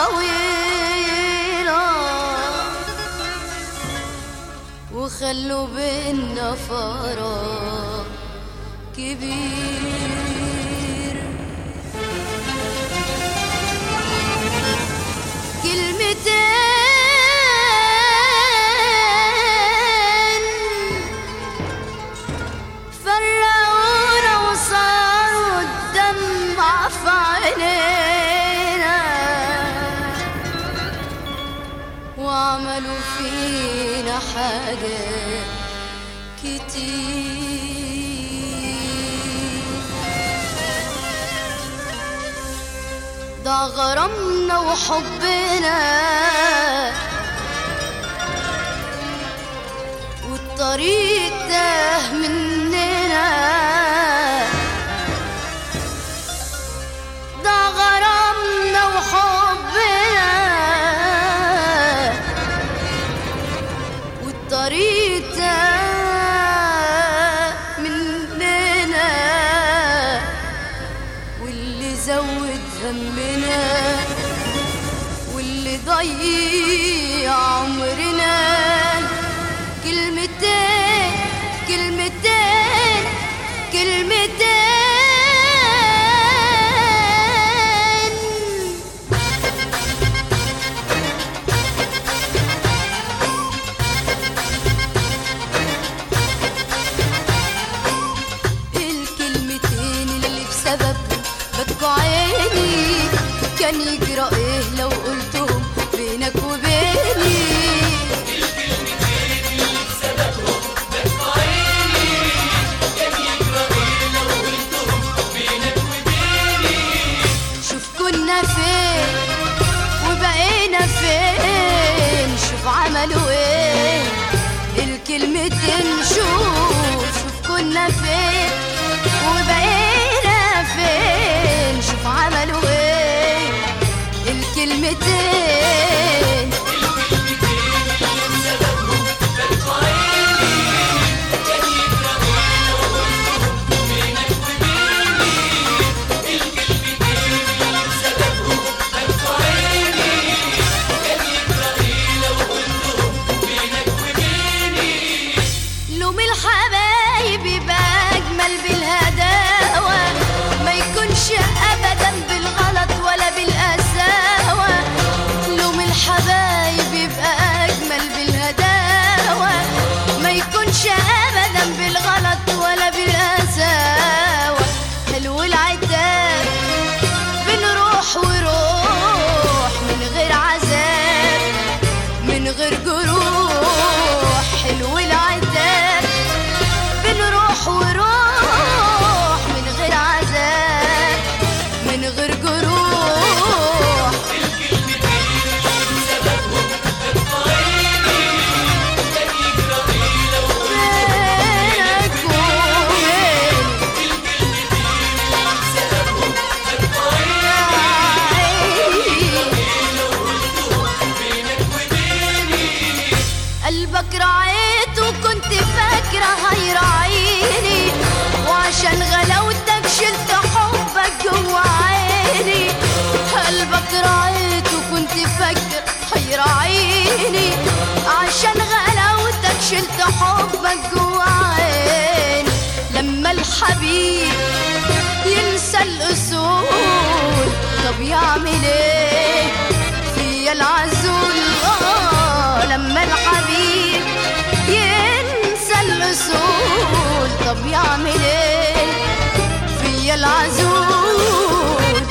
طويلة وخلوا بينا فراغ كبير كلمتين فرقونا وصاروا الدمع في عينينا وعملوا فينا حاجات كتير ضاع غرامنا وحبنا والطريق تاه مننا ضاع غرامنا وحبنا والطريق تاه مننا واللي زود همنا واللي ضيع عمرنا كلمتين كلمتين كلمتين الكلمتين اللي بسبب بكوا عيني كان يجرى ايه لو قلتهم بينك وبيني شوف كنا فين وبقينا فين شوف عملوا ايه الكلمتين شوف شوف كنا فين وبقينا فين شوف عملوا ايه الكلمتين لوم الحبايب يبقى اجمل بالهداوه ما يكونش ابدا بالغلط ولا بالقساوه لوم الحبايب يبقى اجمل بالهداوه ما يكونش ابدا بالغلط ولا بالقساوه حلو العتاب بنروح وروح من غير عذاب من غير جروح حلو العتاب بنروح وروح من غير عذاب من غير جروح بينك وبيني قلبك رعيته كنت فاكرة هيراعيني وعشان غلاوتك شلت حبك جوا عيني قلبك رعيته كنت فاكرة هيراعيني عشان غلاوتك شلت حبك جوا عيني لما الحبيب ينسى الأصول طب يعمل ايه فيا العزول آه لما الحبيب ينسى الأصول طب يعمل ايه فيا العزول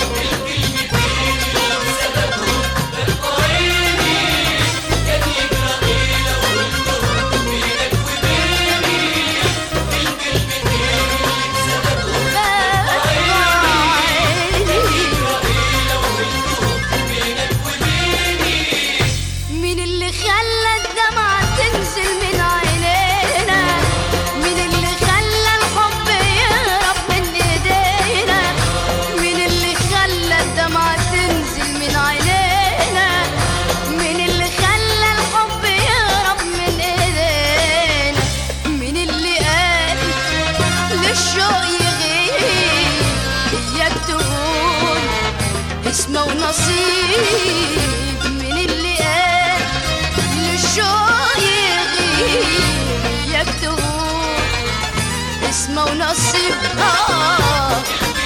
اسمه ونصيب من اللي قال للشوق يغيب يكتبوا اسمه ونصيب آه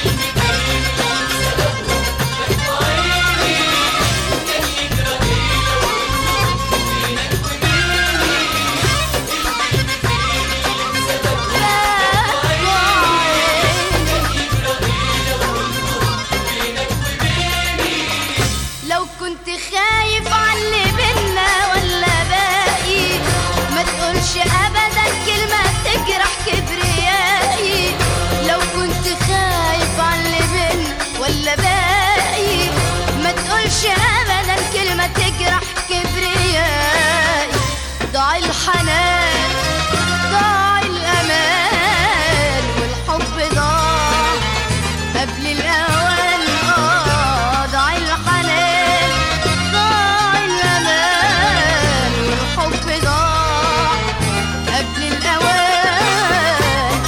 لو كنت خايف على اللي بينا ولا باقي ما تقولش ابدا كلمه تجرح كبريائي لو كنت خايف على اللي بينا ولا باقي ما تقولش ابدا كلمه تجرح كبريائي ضاع الحنان ضاع الامان والحب ضاع قبل الأوان آه ضاع الحنان ضاع الأمان والحب ضاع قبل الأوان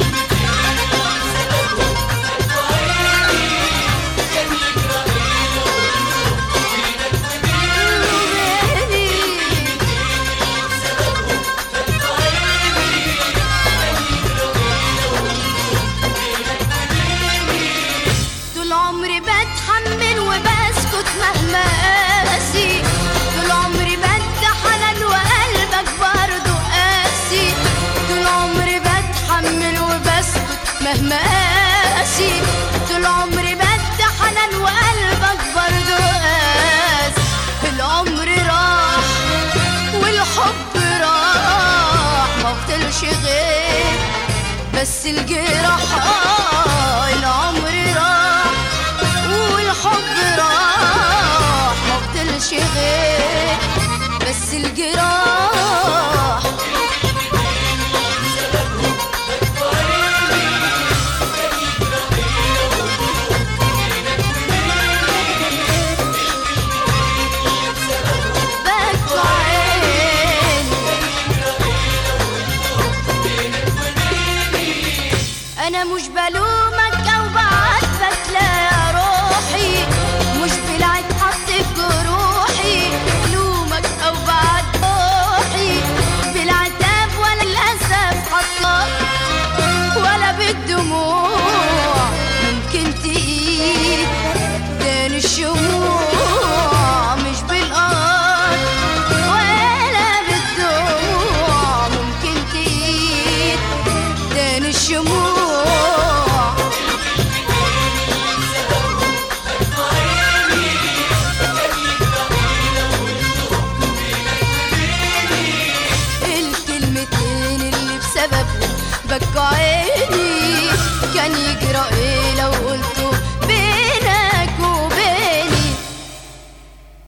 طول عمري بتحمل وبسكت مهما قاسي طول عمري بدي حنان وقلبك برضو قاسي طول عمري بتحمل وبسكت مهما قاسي طول عمري بدي حنان وقلبك برضو قاسي العمر راح والحب راح ما فضلش غير بس الجراح آه العمر راح والحب راح ما فضلش غير بس الجراح بكوا عيني انا مش